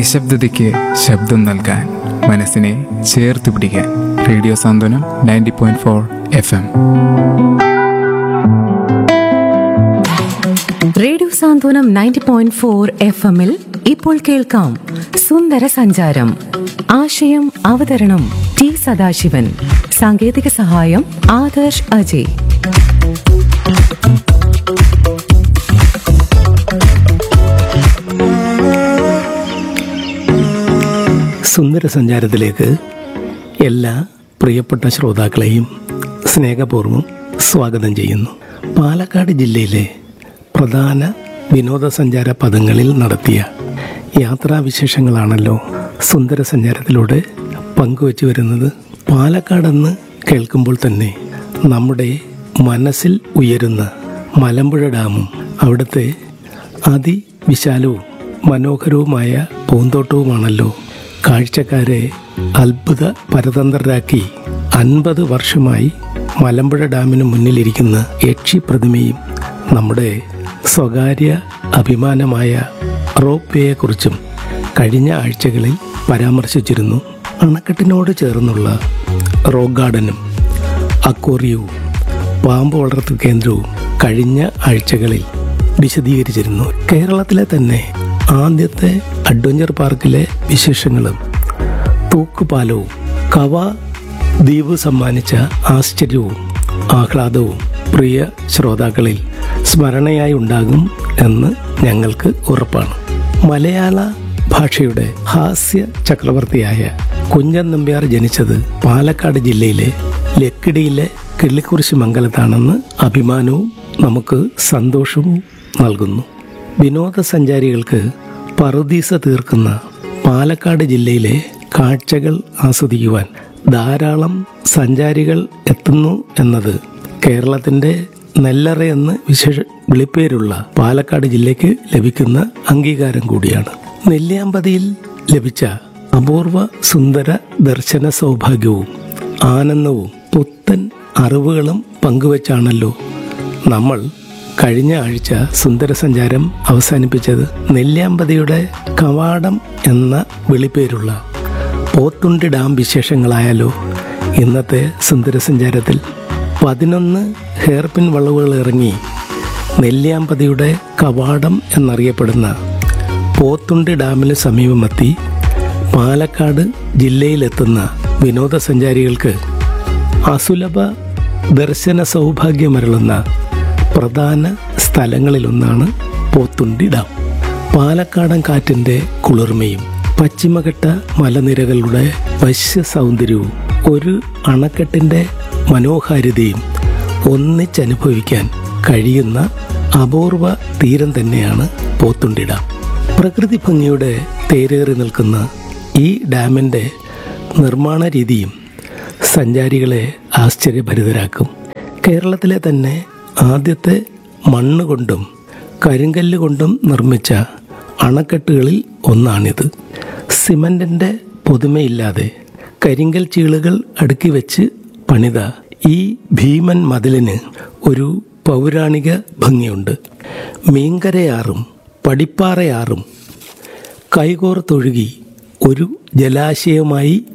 നിശബ്ദതയ്ക്ക് ശബ്ദം നൽകാൻ മനസ്സിനെ ചേർത്ത് പിടിക്കാൻ radio Santhwanam ninety point four F M radio Santhwanam ninety point four F എമ്മിൽ ഇപ്പോൾ കേൾക്കാം സുന്ദര സഞ്ചാരം ആശയം അവതരണം ടി സദാശിവൻ സാങ്കേതിക സഹായം ആദർശ് അജയ് സുന്ദര സഞ്ചാരത്തിലേക്ക് എല്ലാ പ്രിയപ്പെട്ട ശ്രോതാക്കളെയും സ്നേഹപൂർവ്വം സ്വാഗതം ചെയ്യുന്നു പാലക്കാട് ജില്ലയിലെ പ്രധാന വിനോദസഞ്ചാര പദങ്ങളിൽ നടത്തിയ യാത്രാവിശേഷങ്ങളാണല്ലോ സുന്ദര സഞ്ചാരത്തിലൂടെ പങ്കുവച്ചു വരുന്നത് പാലക്കാടെന്ന് കേൾക്കുമ്പോൾ തന്നെ നമ്മുടെ മനസ്സിൽ ഉയരുന്ന മലമ്പുഴ ഡാമും അവിടുത്തെ അതിവിശാലവും മനോഹരവുമായ പൂന്തോട്ടവുമാണല്ലോ കാഴ്ചക്കാരെ അത്ഭുത പരതന്ത്രരാക്കി അൻപത് വർഷമായി മലമ്പുഴ ഡാമിന് മുന്നിലിരിക്കുന്ന യക്ഷി പ്രതിമയും നമ്മുടെ സ്വകാര്യ അഭിമാനമായ റോപ്പ് വേയെക്കുറിച്ചും കഴിഞ്ഞ ആഴ്ചകളിൽ പരാമർശിച്ചിരുന്നു അണക്കെട്ടിനോട് ചേർന്നുള്ള റോക്ക് ഗാർഡനും അക്വേറിയവും പാമ്പ് വളർത്തു കേന്ദ്രവും കഴിഞ്ഞ ആഴ്ചകളിൽ വിശദീകരിച്ചിരുന്നു കേരളത്തിലെ തന്നെ ആദ്യത്തെ അഡ്വഞ്ചർ പാർക്കിലെ വിശേഷങ്ങളും തൂക്കുപാലവും കവ ദ്വീപ് സമ്മാനിച്ച ആശ്ചര്യവും ആഹ്ലാദവും പ്രിയ ശ്രോതാക്കളിൽ സ്മരണയായി ഉണ്ടാകും എന്ന് ഞങ്ങൾക്ക് ഉറപ്പാണ് മലയാള ഭാഷയുടെ ഹാസ്യ ചക്രവർത്തിയായ കുഞ്ഞൻ നമ്പ്യാർ ജനിച്ചത് പാലക്കാട് ജില്ലയിലെ ലക്കിടിയിലെ കിള്ളിക്കുറിശി മംഗലത്താണെന്ന് അഭിമാനവും നമുക്ക് സന്തോഷവും നൽകുന്നു വിനോദസഞ്ചാരികൾക്ക് പറുദീസ തീർക്കുന്ന പാലക്കാട് ജില്ലയിലെ കാഴ്ചകൾ ആസ്വദിക്കുവാൻ ധാരാളം സഞ്ചാരികൾ എത്തുന്നു എന്നത് കേരളത്തിൻ്റെ നെല്ലറ എന്ന് വിശേഷ വിളിപ്പേരുള്ള പാലക്കാട് ജില്ലയ്ക്ക് ലഭിക്കുന്ന അംഗീകാരം കൂടിയാണ് നെല്ലിയാമ്പതിയിൽ ലഭിച്ച അപൂർവ സുന്ദര ദർശന സൗഭാഗ്യവും ആനന്ദവും പുത്തൻ അറിവുകളും പങ്കുവച്ചാണല്ലോ നമ്മൾ കഴിഞ്ഞ ആഴ്ച സുന്ദര സഞ്ചാരം അവസാനിപ്പിച്ചത് നെല്ലിയാമ്പതിയുടെ കവാടം എന്ന വിളിപ്പേരുള്ള പോത്തുണ്ടി ഡാം വിശേഷങ്ങളായാലോ ഇന്നത്തെ സുന്ദര സഞ്ചാരത്തിൽ പതിനൊന്ന് ഹെയർപിൻ വളവുകൾ ഇറങ്ങി നെല്ലിയാമ്പതിയുടെ കവാടം എന്നറിയപ്പെടുന്ന പോത്തുണ്ടി ഡാമിന് സമീപമെത്തി പാലക്കാട് ജില്ലയിലെത്തുന്ന വിനോദസഞ്ചാരികൾക്ക് അസുലഭ ദർശന സൗഭാഗ്യമരുളുന്ന പ്രധാന സ്ഥലങ്ങളിലൊന്നാണ് പോത്തുണ്ടി ഡാം പാലക്കാടൻ കാറ്റിൻ്റെ കുളിർമയും പശ്ചിമഘട്ട മലനിരകളുടെ വശ്യ സൗന്ദര്യവും ഒരു അണക്കെട്ടിൻ്റെ മനോഹാരിതയും ഒന്നിച്ചനുഭവിക്കാൻ കഴിയുന്ന അപൂർവ തീരം തന്നെയാണ് പോത്തുണ്ടി ഡാം പ്രകൃതി ഭംഗിയുടെ തേരേറി നിൽക്കുന്ന ഈ ഡാമിൻ്റെ നിർമ്മാണ രീതിയും സഞ്ചാരികളെ ആശ്ചര്യഭരിതരാക്കും കേരളത്തിലെ തന്നെ ആദ്യത്തെ മണ്ണ് കൊണ്ടും കരിങ്കല്ല് കൊണ്ടും നിർമ്മിച്ച അണക്കെട്ടുകളിൽ ഒന്നാണിത് സിമൻറ്റിൻ്റെ പുതുമയില്ലാതെ കരിങ്കൽ ചീളുകൾ അടുക്കി വെച്ച് പണിത ഈ ഭീമൻ മതിലിന് ഒരു പൗരാണിക ഭംഗിയുണ്ട് മീങ്കരയാറും പടിപ്പാറയാറും കൈകോർത്തൊഴുകി ഒരു ജലാശയമായി